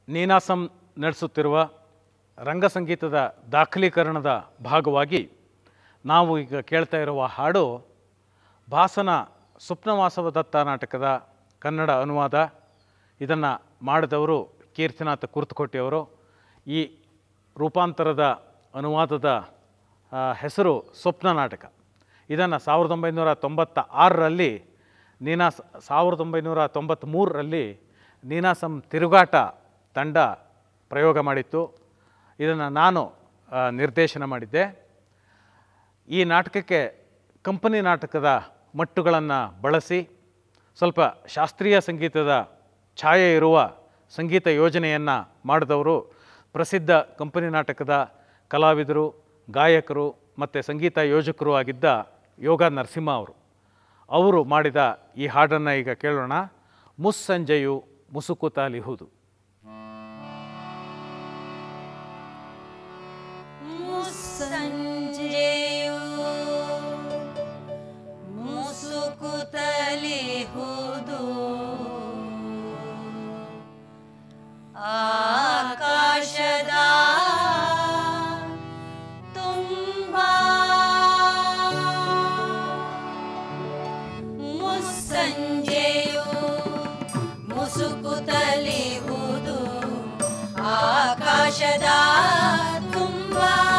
ನೀನಾಸಂ ನಡೆಸುತ್ತಿರುವ ರಂಗಸಂಗೀತದ ದಾಖಲೀಕರಣದ ಭಾಗವಾಗಿ ನಾವು ಈಗ ಕೇಳ್ತಾ ಇರುವ ಹಾಡು ಭಾಸನ ಸ್ವಪ್ನವಾಸವದತ್ತ ನಾಟಕದ ಕನ್ನಡ ಅನುವಾದ ಇದನ್ನು ಮಾಡಿದವರು ಕೀರ್ತಿನಾಥ ಕುರ್ತಕೋಟಿಯವರು ಈ ರೂಪಾಂತರದ ಅನುವಾದದ ಆ, ಹೆಸರು ಸ್ವಪ್ನ ನಾಟಕ ಇದನ್ನು ಸಾವಿರದ ಒಂಬೈನೂರ ತೊಂಬತ್ತ ಆರರಲ್ಲಿ ನೀನಾಸ್ ಸಾವಿರದ ಒಂಬೈನೂರ ತೊಂಬತ್ತ್ಮೂರರಲ್ಲಿ ನೀನಾಸಂ ತಿರುಗಾಟ ತಂಡ ಪ್ರಯೋಗ ಮಾಡಿತ್ತು ಇದನ್ನು ನಾನು ಆ, ನಿರ್ದೇಶನ ಮಾಡಿದ್ದೆ ಈ ನಾಟಕಕ್ಕೆ ಕಂಪನಿ ನಾಟಕದ ಮಟ್ಟುಗಳನ್ನು ಬಳಸಿ ಸ್ವಲ್ಪ ಶಾಸ್ತ್ರೀಯ ಸಂಗೀತದ ಛಾಯೆ ಇರುವ ಸಂಗೀತ ಯೋಜನೆಯನ್ನು ಮಾಡಿದವರು ಪ್ರಸಿದ್ಧ ಕಂಪನಿ ನಾಟಕದ ಕಲಾವಿದರು ಗಾಯಕರು ಮತ್ತು ಸಂಗೀತ ಯೋಜಕರು ಆಗಿದ್ದ ಯೋಗ ನರಸಿಂಹ ಅವರು ಅವರು ಮಾಡಿದ ಈ ಹಾಡನ್ನು ಈಗ ಕೇಳೋಣ ಮುಸ್ಸಂಜೆಯು ಮುಸುಕುತಾಲಿಹುದು ಮುಸ್ಸಂಜೆಯು ಮುಸುಕುತ್ತಲಿಹುದು ಆಕಾಶದ ತುಂಬ ಮುಸ್ಸಂಜೆಯು ಮುಸುಕುತ್ತಲಿಹುದು ಆಕಾಶದ ತುಂಬ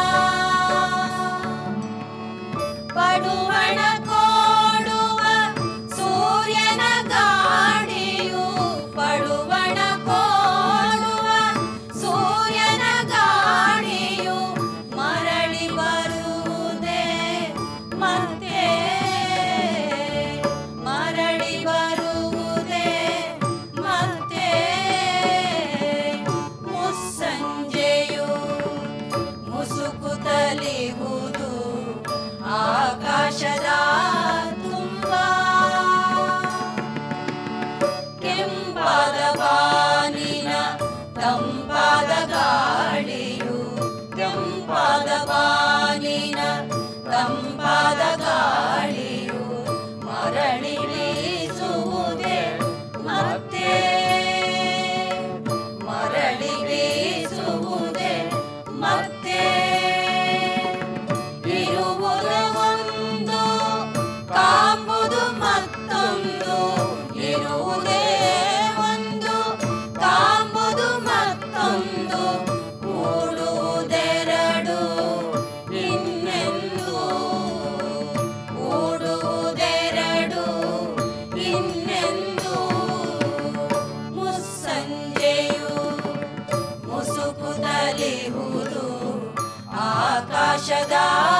ಪಡುವಣ ಕೋಡುವ ಸೂರ್ಯನ ಗಾಡಿಯು ಪಡುವಣ ಕೋಡುವ ಸೂರ್ಯನ ಗಾಡಿಯು ಮರಳಿ ಬರುವುದೇ ಮತ್ತೆ ಮರಳಿ ಬರುವುದೇ ಮತ್ತೆ ಮುಸ್ಸಂಜೆಯು ಮುಸುಕುತ್ತಲಿಹುದು ಆಕಾಶದ ತುಂಬ ಕೆಂಪಾದ ಬಾನಿನ ತಂಪಾದ ಗಾಳಿಯು ಕೆಂಪಾದ ಬಾನಿನ ತಂಪಾದ ಗಾಳಿಯು ಮರಳಿ ಬೀಸುವುದೇ ಮತ್ತೆ ಮರಳಿ ಬೀಸುವುದೇ ಮತ್ತೆ ಇರುವುದು ಒಂದು ಕಾಂಬುದು ಮತ್ತೊಂದು ಇರುವುದೇ ಒಂದು ಕಾಂಬುದು ಮತ್ತೊಂದು ಕೂಡುವುದೆರಡು ಇನ್ನೆಂದು ಕೂಡುವುದೆರಡು ಇನ್ನೆಂದು ಮುಸ್ಸಂಜೆಯು ಮುಸುಕುತ್ತಲಿಹುದು ಆಕಾಶದ